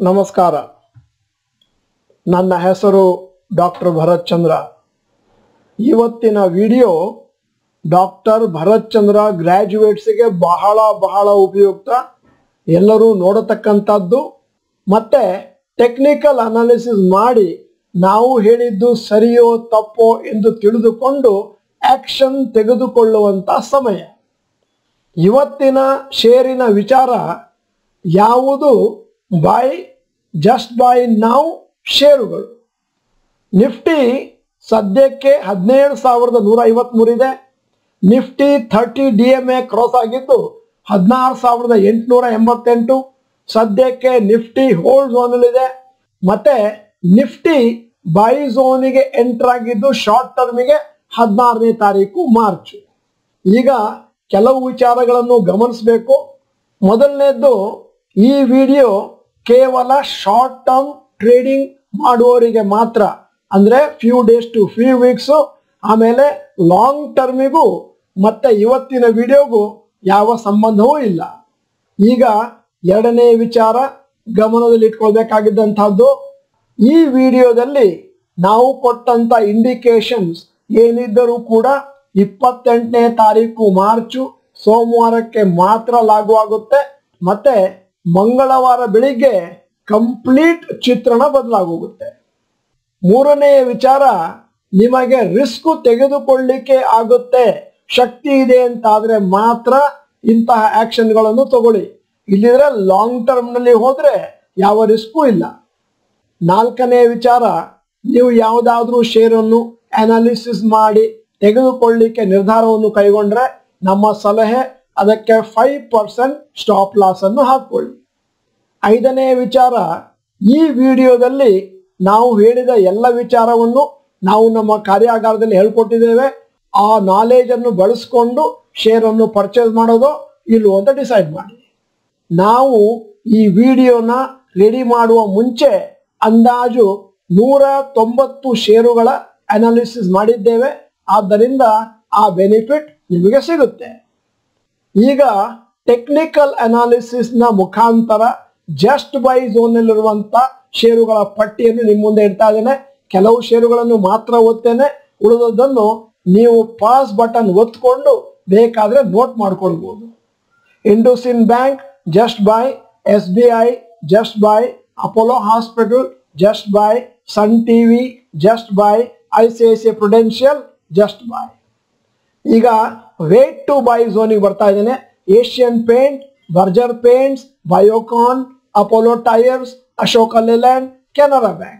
ನಮಸ್ಕಾರ ನನ್ನ ಹೆಸರು ಡಾಕ್ಟರ್ ಭರತ್ ಚಂದ್ರ ಇವತ್ತಿನ ವಿಡಿಯೋ ಡಾಕ್ಟರ್ ಭರತ್ ಚಂದ್ರ ಗ್ರ್ಯಾಜುಯೇಟ್ಸ್ಗೆ ಬಹಳ ಬಹಳ ಉಪಯುಕ್ತ ಎಲ್ಲರೂ ನೋಡತಕ್ಕಂಥದ್ದು ಮತ್ತೆ ಟೆಕ್ನಿಕಲ್ ಅನಾಲಿಸಿಸ್ ಮಾಡಿ ನಾವು ಹೇಳಿದ್ದು ಸರಿಯೋ ತಪ್ಪೋ ಎಂದು ತಿಳಿದುಕೊಂಡು ಆಕ್ಷನ್ ತೆಗೆದುಕೊಳ್ಳುವಂಥ ಸಮಯ ಇವತ್ತಿನ ಶೇರಿನ ವಿಚಾರ ಯಾವುದು ಬೈ ಜಸ್ಟ್ ಬೈ ನಾವು ಷೇರುಗಳು ನಿಫ್ಟಿ ಸದ್ಯಕ್ಕೆ ಹದಿನೇಳು ಸಾವಿರದ ನೂರ ಐವತ್ಮೂರಿದೆ Nifty thirty D M A cross ಆಗಿದ್ದು ಹದಿನಾರು ಸಾವಿರದ ಎಂಟುನೂರ ಎಂಬತ್ತೆಂಟು ಸದ್ಯಕ್ಕೆ ನಿಫ್ಟಿ ಹೋಲ್ಡ್ ಝೋನಲ್ಲಿದೆ ಮತ್ತೆ ನಿಫ್ಟಿ ಬೈ ಝೋನಿಗೆ ಎಂಟರ್ ಆಗಿದ್ದು ಶಾರ್ಟ್ ಟರ್ಮಿಗೆ ಹದಿನಾರನೇ ತಾರೀಕು ಮಾರ್ಚ್ ಈಗ ಕೆಲವು ವಿಚಾರಗಳನ್ನು ಗಮನಿಸಬೇಕು ಮೊದಲನೇದ್ದು ಈ ವಿಡಿಯೋ ಕೇವಲ ಶಾರ್ಟ್ ಟರ್ಮ್ ಟ್ರೇಡಿಂಗ್ ಮಾಡುವವರಿಗೆ ಮಾತ್ರ ಅಂದ್ರೆ few days to few weeks ಆಮೇಲೆ ಲಾಂಗ್ ಟರ್ಮಿಗೂ ಮತ್ತೆ ಇವತ್ತಿನ ವಿಡಿಯೋಗೂ ಯಾವ ಸಂಬಂಧವೂ ಇಲ್ಲ ಈಗ ಎರಡನೇ ವಿಚಾರ ಗಮನದಲ್ಲಿ ಇಟ್ಕೊಳ್ಬೇಕಾಗಿದ್ದಂಥದ್ದು ಈ ವಿಡಿಯೋದಲ್ಲಿ ನಾವು ಕೊಟ್ಟಂತ ಇಂಡಿಕೇಶನ್ಸ್ ಏನಿದ್ದರೂ ಕೂಡ ಇಪ್ಪತ್ತೆಂಟನೇ ತಾರೀಕು ಮಾರ್ಚು ಸೋಮವಾರಕ್ಕೆ ಮಾತ್ರ ಲಾಗು ಆಗುತ್ತೆ ಮತ್ತೆ ಮಂಗಳವಾರ ಬೆಳಿಗ್ಗೆ ಕಂಪ್ಲೀಟ್ ಚಿತ್ರಣ ಬದಲಾಗೋಗುತ್ತೆ ಮೂರನೆಯ ವಿಚಾರ ನಿಮಗೆ ರಿಸ್ಕ್ ತೆಗೆದುಕೊಳ್ಳಿಕ್ಕೆ ಆಗುತ್ತೆ ಶಕ್ತಿ ಇದೆ ಅಂತಾದ್ರೆ ಮಾತ್ರ ಇಂತಹ ಆಕ್ಷನ್ಗಳನ್ನು ತಗೊಳ್ಳಿ ಇಲ್ಲಿದ್ರೆ ಲಾಂಗ್ ಟರ್ಮ್ ನಲ್ಲಿ ಹೋದ್ರೆ ಯಾವ ರಿಸ್ಕು ಇಲ್ಲ ನಾಲ್ಕನೇ ವಿಚಾರ ನೀವು ಯಾವುದಾದ್ರೂ ಶೇರನ್ನು ಅನಾಲಿಸಿಸ್ ಮಾಡಿ ತೆಗೆದುಕೊಳ್ಳಿಕ್ಕೆ ನಿರ್ಧಾರವನ್ನು ಕೈಗೊಂಡ್ರೆ ನಮ್ಮ ಸಲಹೆ ಅದಕ್ಕೆ ಫೈವ್ ಪರ್ಸೆಂಟ್ ಸ್ಟಾಪ್ ಲಾಸ್ ಅನ್ನು ಹಾಕೊಳ್ಳಿ ಐದನೇ ವಿಚಾರ ಈ ವಿಡಿಯೋದಲ್ಲಿ ನಾವು ಹೇಳಿದ ಎಲ್ಲ ವಿಚಾರವನ್ನು ನಾವು ನಮ್ಮ ಕಾರ್ಯಾಗಾರದಲ್ಲಿ ಹೇಳ್ಕೊಟ್ಟಿದ್ದೇವೆ ಆ ನಾಲೆಜ್ ಅನ್ನು ಬಳಸ್ಕೊಂಡು ಶೇರ್ ಅನ್ನು ಪರ್ಚೇಸ್ ಮಾಡೋದು ಇಲ್ಲೋ ಅಂತ ಡಿಸೈಡ್ ಮಾಡಿ ನಾವು ಈ ವಿಡಿಯೋನ ರೆಡಿ ಮಾಡುವ ಮುಂಚೆ ಅಂದಾಜು ನೂರ ತೊಂಬತ್ತು ಷೇರುಗಳ ಅನಾಲಿಸಿಸ್ ಮಾಡಿದ್ದೇವೆ ಆದ್ದರಿಂದ ಆ ಬೆನಿಫಿಟ್ ನಿಮಗೆ ಸಿಗುತ್ತೆ ಈಗ ಟೆಕ್ನಿಕಲ್ ಅನಾಲಿಸಿಸ್ ನ ಮುಖಾಂತರ ಜಸ್ಟ್ ಬೈ ಝೋನ್ ನಲ್ಲಿರುವಂತ ಷೇರುಗಳ ಪಟ್ಟಿಯನ್ನು ನಿಮ್ಮ ಮುಂದೆ ಇಡ್ತಾ ಇದ್ದೇನೆ ಕೆಲವು ಷೇರುಗಳನ್ನು ಮಾತ್ರ ಓದ್ತೇನೆ ಉಳಿದದ್ದನ್ನು ನೀವು ಪಾಸ್ ಬಟನ್ ಒತ್ಕೊಂಡು ಬೇಕಾದ್ರೆ ನೋಟ್ ಮಾಡ್ಕೊಳ್ಬಹುದು IndusInd bank just buy S B I just buy Apollo hospital just buy Sun TV just buy I C I C prudential just buy ಈಗ ವೇಟ್ ಟು ಬೈ ಝೋನಿಗೆ ಬರ್ತಾ ಇದ್ದೇನೆ Asian paint Berger paints Biocon Apollo tyres Ashok Leyland Canara bank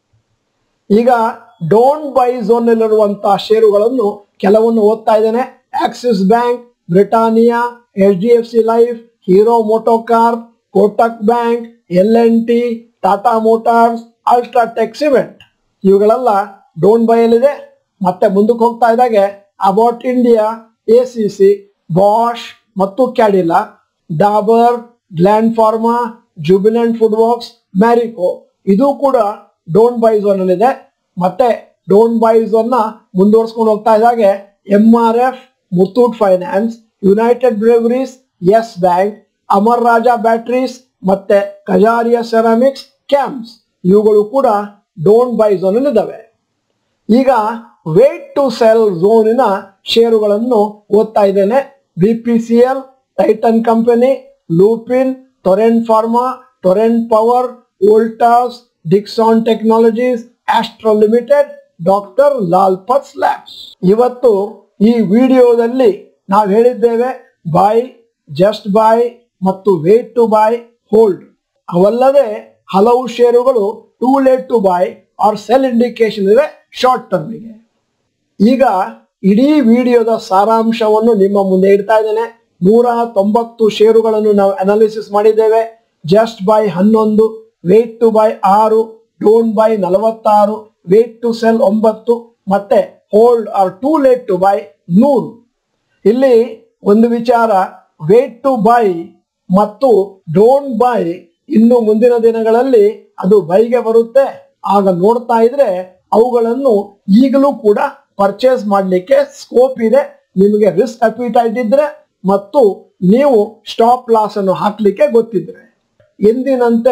ಈಗ don't buy zone ನಲ್ಲಿರುವಂತಹ ಷೇರುಗಳನ್ನು ಕೆಲವನ್ನು ಓದ್ತಾ ಇದ್ದೇನೆ Axis bank Britannia H D F C life Hero MotoCorp Kotak bank L N T Tata motors UltraTech cement ಇವುಗಳೆಲ್ಲ ಡೋಂಟ್ ಬೈ ಅಲ್ಲಿದೆ ಮತ್ತೆ ಮುಂದಕ್ಕೆ ಹೋಗ್ತಾ ಇದ್ದಾಗೆ about India A C C Bosch ಮತ್ತು Cadila Dabur Gland Pharma Jubilant food works Marico ಇದು ಕೂಡ ಡೋಂಟ್ ಬೈ ಝೋನ್ ಅಲ್ಲಿದೆ ಮತ್ತೆ ಡೋಂಟ್ ಬೈ ಝೋನ್ ನ ಮುಂದುವರ್ಸ್ಕೊಂಡು ಹೋಗ್ತಾ ಇದ್ದಾಗೆ M R F Muthoot finance United Breweries yes bank Amar Raja batteries ಮತ್ತೆ ಕಜಾರಿಯಾ ಸೆರಾಮಿಕ್ಸ್ ಕ್ಯಾಂಪ್ಸ್ ಇವುಗಳು ಕೂಡ ಡೋಂಟ್ ಬೈ ಝೋನ್ ಅಲ್ಲಿ ಇದಾವೆ ಈಗ ವೇಟ್ ಟು ಸೆಲ್ ಝೋನಿನ ಷೇರುಗಳನ್ನು ಓದ್ತಾ ಇದ್ದೇನೆ B P C L Titan company Lupin Torrent pharma Torrent power Voltas Dixon technologies Astro limited doctor Lal path labs ಇವತ್ತು ಈ ವಿಡಿಯೋದಲ್ಲಿ ನಾವು ಹೇಳಿದ್ದೇವೆ ಬೈ ಜಸ್ಟ್ ಬೈ ಮತ್ತು ವೇಟ್ ಟು ಬೈ ಹೋಲ್ಡ್ ಅವಲ್ಲದೆ ಹಲವು ಷೇರುಗಳು too late to buy or sell indication ಇವೆ ಶಾರ್ಟ್ ಟರ್ಮಿಗೆ ಈಗ ಇಡೀ ವಿಡಿಯೋದ ಸಾರಾಂಶವನ್ನು ನಿಮ್ಮ ಮುಂದೆ ಇಡ್ತಾ ಇದ್ದೇನೆ ನೂರ ತೊಂಬತ್ತು ಷೇರುಗಳನ್ನು ನಾವು ಅನಾಲಿಸಿಸ್ ಮಾಡಿದ್ದೇವೆ ಜಸ್ಟ್ ಬೈ ಹನ್ನೊಂದು ವೇಟ್ ಟು ಬೈ ಆರು ಡೋಂಟ್ ಬೈ ನಲವತ್ತಾರು ವೇಟ್ ಟು ಸೆಲ್ ಒಂಬತ್ತು ಮತ್ತೆ hold or too late to buy ನೂರು ಇಲ್ಲಿ ಒಂದು ವಿಚಾರ ವೇಟ್ ಟು ಬೈ ಮತ್ತು ಡೋಂಟ್ ಬೈ ಇನ್ನು ಮುಂದಿನ ದಿನಗಳಲ್ಲಿ ಅದು ಬೈಗೆ ಬರುತ್ತೆ ಆಗ ನೋಡ್ತಾ ಇದ್ರೆ ಅವುಗಳನ್ನು ಈಗಲೂ ಕೂಡ ಪರ್ಚೇಸ್ ಮಾಡಲಿಕ್ಕೆ ಸ್ಕೋಪ್ ಇದೆ ನಿಮಗೆ ರಿಸ್ಕ್ ಅಪಿಟೈಟ್ ಇದ್ರೆ ಮತ್ತು ನೀವು ಸ್ಟಾಪ್ ಲಾಸ್ ಅನ್ನು ಹಾಕ್ಲಿಕ್ಕೆ ಗೊತ್ತಿದ್ರೆ ಎಂದಿನಂತೆ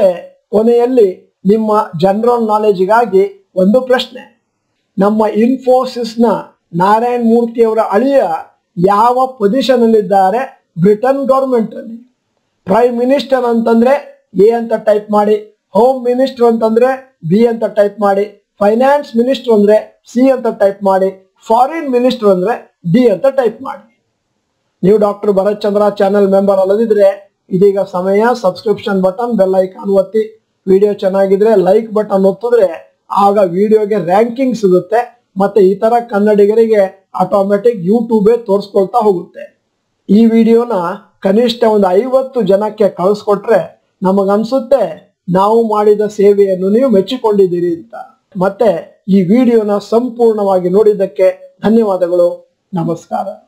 ಕೊನೆಯಲ್ಲಿ ನಿಮ್ಮ ಜನರಲ್ ನಾಲೆಜ್ಗಾಗಿ ಒಂದು ಪ್ರಶ್ನೆ ನಮ್ಮ ಇನ್ಫೋಸಿಸ್ನ ನಾರಾಯಣ್ ಮೂರ್ತಿ ಅವರ ಅಳಿಯ ಯಾವ ಪೊಸಿಷನ್ ಅಲ್ಲಿದ್ದಾರೆ ಬ್ರಿಟನ್ ಗೌರ್ಮೆಂಟ್ ಅಲ್ಲಿ ಪ್ರೈಮ್ ಮಿನಿಸ್ಟರ್ ಅಂತಂದ್ರೆ ಎ ಅಂತ ಟೈಪ್ ಮಾಡಿ ಹೋಮ್ ಮಿನಿಸ್ಟರ್ ಅಂತಂದ್ರೆ ಬಿ ಅಂತ ಟೈಪ್ ಮಾಡಿ ಫೈನಾನ್ಸ್ ಮಿನಿಸ್ಟರ್ ಅಂದ್ರೆ ಸಿ ಅಂತ ಟೈಪ್ ಮಾಡಿ ಫಾರಿನ್ ಮಿನಿಸ್ಟರ್ ಅಂದ್ರೆ ಡಿ ಅಂತ ಟೈಪ್ ಮಾಡಿ ನೀವು doctor Bharath Chandra channel member ಅಲ್ಲದಿದ್ರೆ ಇದೀಗ ಸಮಯ ಸಬ್ಸ್ಕ್ರಿಪ್ಷನ್ ಬಟನ್ ಬೆಲ್ ಐಕಾನ್ ಒತ್ತಿ ವಿಡಿಯೋ ಚೆನ್ನಾಗಿದ್ರೆ ಲೈಕ್ ಬಟನ್ ಒತ್ತಿದ್ರೆ ಆಗ ವಿಡಿಯೋಗೆ ರ್ಯಾಂಕಿಂಗ್ ಸಿಗುತ್ತೆ ಮತ್ತೆ ಇತರ ಕನ್ನಡಿಗರಿಗೆ ಆಟೋಮೆಟಿಕ್ ಯೂಟ್ಯೂಬೇ ತೋರಿಸ್ಕೊಳ್ತಾ ಹೋಗುತ್ತೆ ಈ ವಿಡಿಯೋನ ಕನಿಷ್ಠ ಒಂದು ಐವತ್ತು ಜನಕ್ಕೆ ಕಳಿಸ್ಕೊಟ್ರೆ ನಮಗನ್ಸುತ್ತೆ ನಾವು ಮಾಡಿದ ಸೇವೆಯನ್ನು ನೀವು ಮೆಚ್ಚಿಕೊಂಡಿದ್ದೀರಿ ಅಂತ ಮತ್ತೆ ಈ ವಿಡಿಯೋನ ಸಂಪೂರ್ಣವಾಗಿ ನೋಡಿದ್ದಕ್ಕೆ ಧನ್ಯವಾದಗಳು ನಮಸ್ಕಾರ